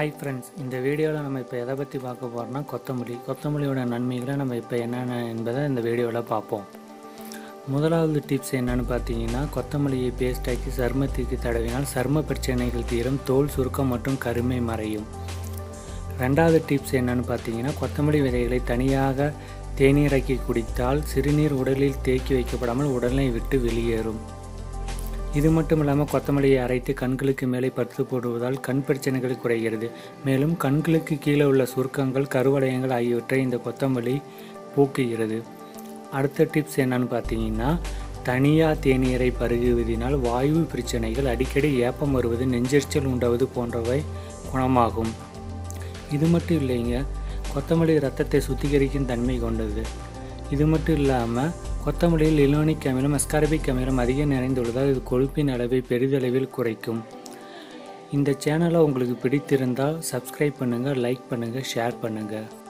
hi friends இந்த வீடியோவில் நம்ம இப்போ எதை பற்றி பார்க்க போகிறோம்னா கொத்தமல்லி கொத்தமல்லியோட நன்மைகளை நம்ம இப்போ என்னென்ன என்பதை இந்த வீடியோவில் பார்ப்போம் முதலாவது டிப்ஸ் என்னன்னு பார்த்தீங்கன்னா கொத்தமல்லியை பேஸ்டாக்கி சருமத்திற்கு தடவினால் சரும பிரச்சனைகள் தீரும் தோல் சுருக்கம் மற்றும் கருமை மறையும் ரெண்டாவது டிப்ஸ் என்னன்னு பார்த்தீங்கன்னா கொத்தமல்லி விதைகளை தனியாக தேநீராக்கி குடித்தால் சிறுநீர் உடலில் தேக்கி வைக்கப்படாமல் உடலை விட்டு வெளியேறும் இது மட்டும் இல்லாமல் கொத்தமல்லியை அரைத்து கண்களுக்கு மேலே பருத்து போடுவதால் கண் பிரச்சனைகள் குறைகிறது மேலும் கண்களுக்கு கீழே உள்ள சுருக்கங்கள் கருவளையங்கள் ஆகியவற்றை இந்த கொத்தமல்லி போக்குகிறது அடுத்த டிப்ஸ் என்னன்னு பார்த்தீங்கன்னா தனியாக தேநீரை பருகுவதினால் வாயு பிரச்சனைகள் அடிக்கடி ஏப்பம் வருவது நெஞ்செரிச்சல் உண்டாவது போன்றவை குணமாகும் இது மட்டும் இல்லைங்க கொத்தமல்லி ரத்தத்தை சுத்திகரிக்கும் தன்மை கொண்டது இது மட்டும் இல்லாமல் கொத்தமல்லியில் லினோனிக் அமிலம் அஸ்கார்பிக் அமிலம் அதிகம் நிறைந்துள்ளதால் இது கொழுப்பின் அளவை பெரிதளவில் குறைக்கும் இந்த சேனலை உங்களுக்கு பிடித்திருந்தால் சப்ஸ்கிரைப் பண்ணுங்கள் லைக் பண்ணுங்கள் ஷேர் பண்ணுங்கள்